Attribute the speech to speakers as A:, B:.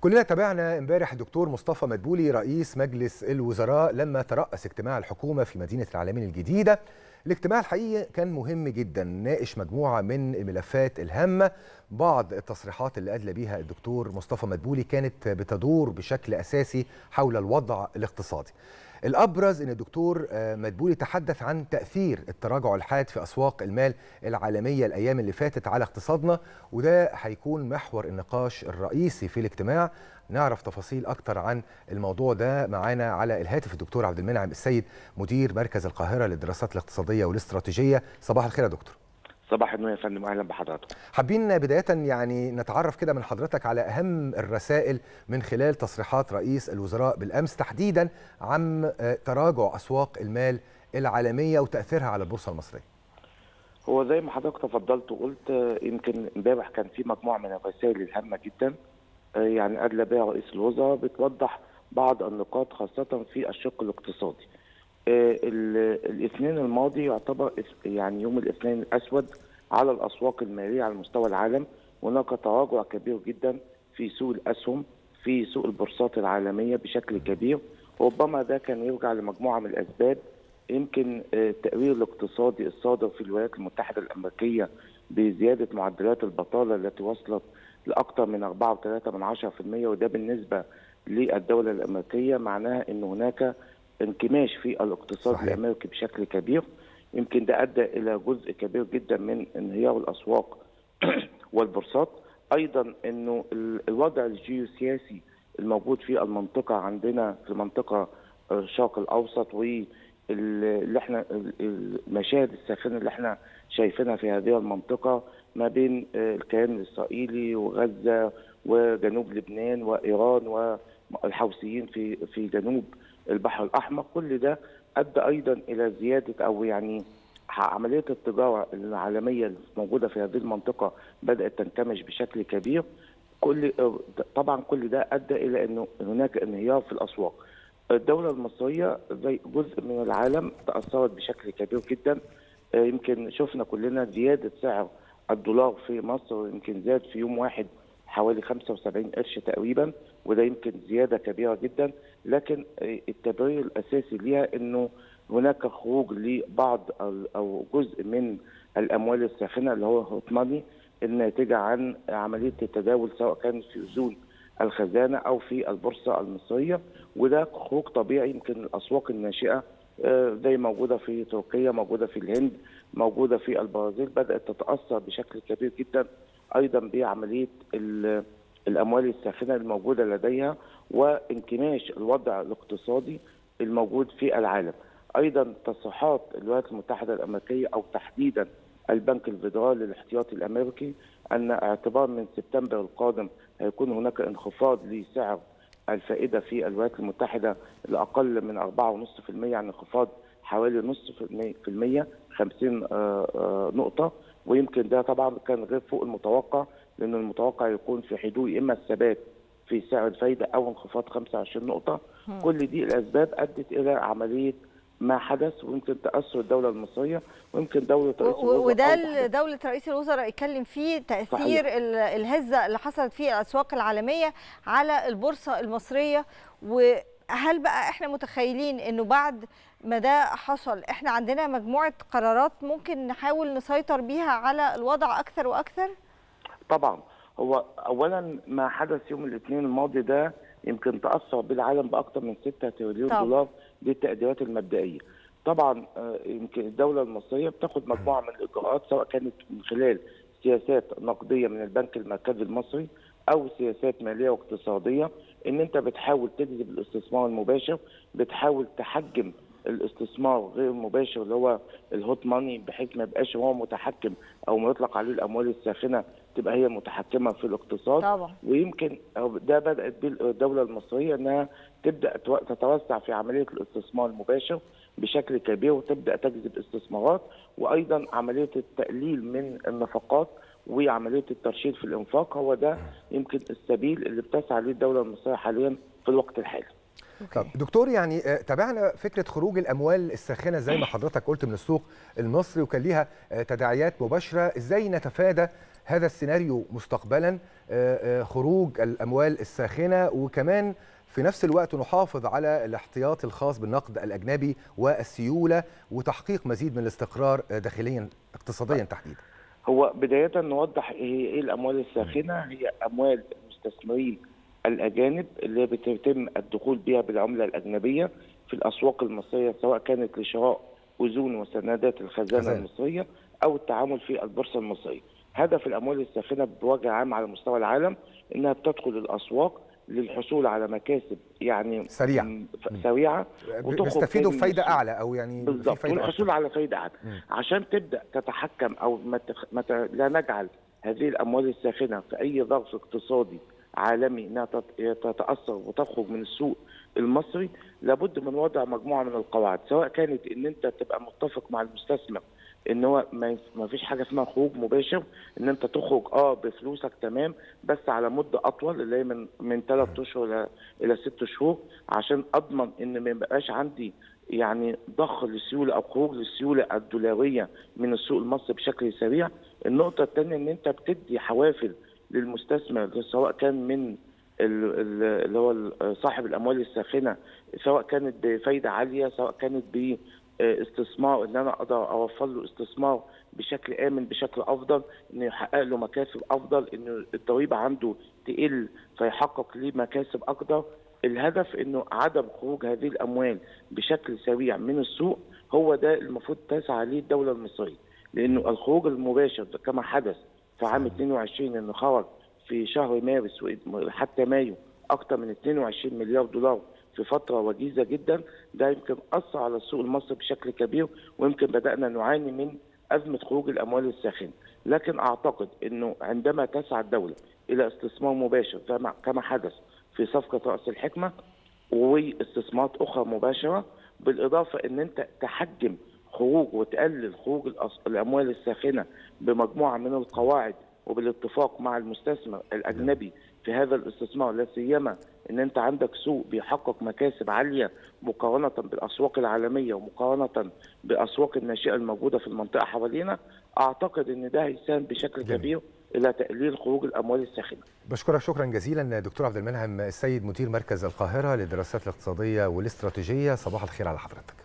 A: كلنا تابعنا امبارح الدكتور مصطفى مدبولي رئيس مجلس الوزراء لما ترأس اجتماع الحكومة في مدينة العالمين الجديدة الاجتماع الحقيقي كان مهم جدا ناقش مجموعة من الملفات الهامة بعض التصريحات اللي أدلى بيها الدكتور مصطفى مدبولي كانت بتدور بشكل أساسي حول الوضع الاقتصادي الأبرز أن الدكتور مدبولي تحدث عن تأثير التراجع الحاد في أسواق المال العالمية الأيام اللي فاتت على اقتصادنا وده هيكون محور النقاش الرئيسي في الاجتماع نعرف تفاصيل أكتر عن الموضوع ده معانا على الهاتف الدكتور عبد المنعم السيد مدير مركز القاهرة للدراسات الاقتصادية والاستراتيجية صباح الخير يا دكتور
B: صباح النور يا فندم اهلا بحضرتك
A: حابين بدايه يعني نتعرف كده من حضرتك على اهم الرسائل من خلال تصريحات رئيس الوزراء بالامس تحديدا عن تراجع اسواق المال العالميه وتاثيرها على البورصه المصريه
B: هو زي ما حضرتك تفضلت وقلت يمكن امبارح كان في مجموعه من الرسائل الهامه جدا يعني ادلى بها رئيس الوزراء بتوضح بعض النقاط خاصه في الشق الاقتصادي الاثنين الماضي يعتبر يعني يوم الاثنين الاسود على الاسواق الماليه على مستوى العالم هناك تراجع كبير جدا في سوق الاسهم في سوق البورصات العالميه بشكل كبير ربما ده كان يرجع لمجموعه من الاسباب يمكن التقرير الاقتصادي الصادر في الولايات المتحده الامريكيه بزياده معدلات البطاله التي وصلت لاكثر من 4.3% وده بالنسبه للدوله الامريكيه معناها ان هناك انكماش في الاقتصاد صحيح. الامريكي بشكل كبير يمكن ده ادى الى جزء كبير جدا من انهيار الاسواق والبورصات ايضا انه الوضع الجيوسياسي الموجود في المنطقه عندنا في المنطقه الشرق الاوسط واللي احنا المشاهد الساخنه اللي احنا شايفينها في هذه المنطقه ما بين الكيان الاسرائيلي وغزه وجنوب لبنان وايران والحوثيين في في جنوب البحر الاحمر كل ده ادى ايضا الى زياده او يعني عمليه التجاره العالميه الموجوده في هذه المنطقه بدات تنكمش بشكل كبير كل طبعا كل ده ادى الى انه هناك انهيار في الاسواق الدوله المصريه زي جزء من العالم تاثرت بشكل كبير جدا يمكن شفنا كلنا زياده سعر الدولار في مصر يمكن زاد في يوم واحد حوالي 75 قرش تقريبا وده يمكن زياده كبيره جدا لكن التبرير الاساسي ليها انه هناك خروج لبعض او جزء من الاموال الساخنه اللي هو هوت ماني الناتجه عن عمليه التداول سواء كان في اذون الخزانه او في البورصه المصريه وده خروج طبيعي يمكن الاسواق الناشئه زي موجوده في تركيا موجوده في الهند موجوده في البرازيل بدات تتاثر بشكل كبير جدا ايضا بعمليه الاموال الساخنه الموجوده لديها وانكماش الوضع الاقتصادي الموجود في العالم. ايضا تصريحات الولايات المتحده الامريكيه او تحديدا البنك الفيدرالي الاحتياطي الامريكي ان اعتبار من سبتمبر القادم هيكون هناك انخفاض لسعر الفائده في الولايات المتحده لاقل من 4.5% يعني انخفاض حوالي نص في المية 50 نقطه ويمكن ده طبعا كان غير فوق المتوقع لان المتوقع يكون في حدود اما الثبات في سعر الفايده او انخفاض 25 نقطه م. كل دي الاسباب ادت الى عمليه ما حدث ويمكن تاثر الدوله المصريه ويمكن دوله رئيس الوزراء
C: وده دوله رئيس الوزراء اتكلم فيه تاثير صحيح. الهزه اللي حصلت في الاسواق العالميه على البورصه المصريه وهل بقى احنا متخيلين انه بعد ما ده حصل احنا عندنا مجموعه قرارات ممكن نحاول نسيطر بيها على الوضع اكثر واكثر؟
B: طبعا هو اولا ما حدث يوم الاثنين الماضي ده يمكن تاثر بالعالم باكثر من 6 تريليون طبعا. دولار دي التقديرات المبدئيه. طبعا يمكن الدوله المصريه بتاخد مجموعه من الاجراءات سواء كانت من خلال سياسات نقديه من البنك المركزي المصري او سياسات ماليه واقتصاديه ان انت بتحاول تجذب الاستثمار المباشر بتحاول تحجم الاستثمار غير المباشر اللي هو الهوت ماني بحيث ما يبقاش هو متحكم او ما يطلق عليه الاموال الساخنه تبقى هي متحكمه في الاقتصاد
C: طبعا.
B: ويمكن ده بدات بالدوله المصريه انها تبدا تتوسع في عمليه الاستثمار المباشر بشكل كبير وتبدا تجذب استثمارات وايضا عمليه التقليل من النفقات وعمليه الترشيد في الانفاق هو ده يمكن السبيل اللي بتسعى ليه الدوله المصريه حاليا في الوقت الحالي.
A: طب دكتور يعني تابعنا فكره خروج الاموال الساخنه زي ما حضرتك قلت من السوق المصري وكان ليها تداعيات مباشره ازاي نتفادى هذا السيناريو مستقبلا خروج الاموال الساخنه وكمان في نفس الوقت نحافظ على الاحتياط الخاص بالنقد الاجنبي والسيوله وتحقيق مزيد من الاستقرار داخليا اقتصاديا تحديدا.
B: هو بدايه نوضح ايه ايه الاموال الساخنه هي اموال المستثمرين الاجانب اللي بيتم الدخول بها بالعمله الاجنبيه في الاسواق المصريه سواء كانت لشراء اذون وسندات الخزانه
A: خزانة.
B: المصريه او التعامل في البورصه المصريه. هدف الاموال الساخنه بوجه عام على مستوى العالم انها بتدخل الاسواق للحصول على مكاسب يعني
A: سريعة.
B: م- ف- سريعه وتخرج
A: بيستفيدوا
B: تاني
A: بفايده
B: من السوق.
A: اعلى او يعني في
B: بالظبط
A: فايده
B: والحصول
A: أكتر.
B: على فايده اعلى
A: مم.
B: عشان تبدا تتحكم او ما تخ... ما ت... لا نجعل هذه الاموال الساخنه في اي ظرف اقتصادي عالمي انها تت... تتاثر وتخرج من السوق المصري لابد من وضع مجموعه من القواعد سواء كانت ان انت تبقى متفق مع المستثمر ان هو ما يف- ما فيش حاجه اسمها خروج مباشر ان انت تخرج اه بفلوسك تمام بس على مده اطول اللي هي من من ثلاث اشهر ل- الى ست شهور عشان اضمن ان ما يبقاش عندي يعني ضخ للسيوله او خروج للسيوله الدولاريه من السوق المصري بشكل سريع النقطه الثانيه ان انت بتدي حوافز للمستثمر سواء كان من ال- ال- اللي هو ال- صاحب الاموال الساخنه سواء كانت بفايده عاليه سواء كانت باستثمار ان انا اقدر اوفر له استثمار بشكل امن بشكل افضل انه يحقق له مكاسب افضل انه الضريبه عنده تقل فيحقق ليه مكاسب اكتر الهدف انه عدم خروج هذه الاموال بشكل سريع من السوق هو ده المفروض تسعى ليه الدوله المصريه لانه الخروج المباشر ده كما حدث في عام 22 انه خرج في شهر مارس حتى مايو اكثر من 22 مليار دولار في فتره وجيزه جدا ده يمكن اثر على السوق المصري بشكل كبير ويمكن بدانا نعاني من ازمه خروج الاموال الساخنه لكن اعتقد انه عندما تسعى الدوله الى استثمار مباشر كما كما حدث في صفقه راس الحكمه واستثمارات اخرى مباشره بالاضافه ان انت تحجم خروج وتقلل خروج الأص- الاموال الساخنه بمجموعه من القواعد وبالاتفاق مع المستثمر الاجنبي في هذا الاستثمار لا سيما ان انت عندك سوق بيحقق مكاسب عاليه مقارنه بالاسواق العالميه ومقارنه باسواق الناشئه الموجوده في المنطقه حوالينا اعتقد ان ده هيساهم بشكل
A: جميل.
B: كبير الى تقليل خروج الاموال الساخنه
A: بشكرك شكرا جزيلا دكتور عبد المنعم السيد مدير مركز القاهره للدراسات الاقتصاديه والاستراتيجيه صباح الخير على حضرتك